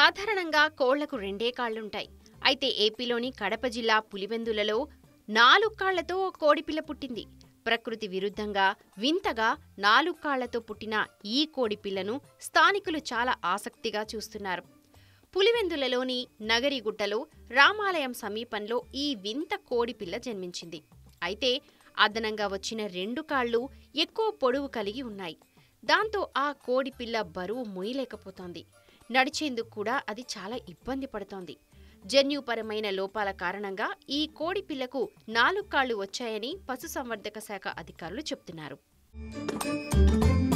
సాధారణంగా కోళ్లకు రెండే కాళ్లుంటాయి అయితే ఏపీలోని కడప జిల్లా పులివెందులలో నాలుగు కాళ్లతో ఓ కోడిపిల్ల పుట్టింది ప్రకృతి విరుద్ధంగా వింతగా నాలుగు కాళ్లతో పుట్టిన ఈ కోడిపిల్లను స్థానికులు చాలా ఆసక్తిగా చూస్తున్నారు పులివెందులలోని నగరిగుట్టలో రామాలయం సమీపంలో ఈ వింత కోడిపిల్ల జన్మించింది అయితే అదనంగా వచ్చిన రెండు కాళ్ళు ఎక్కువ పొడవు కలిగి ఉన్నాయి దాంతో ఆ కోడిపిల్ల బరువు మొయ్యలేకపోతోంది నడిచేందుకు కూడా అది చాలా ఇబ్బంది పడుతోంది జన్యుపరమైన లోపాల కారణంగా ఈ కోడిపిల్లకు నాలుగు కాళ్లు వచ్చాయని పశుసంవర్ధక శాఖ అధికారులు చెప్తున్నారు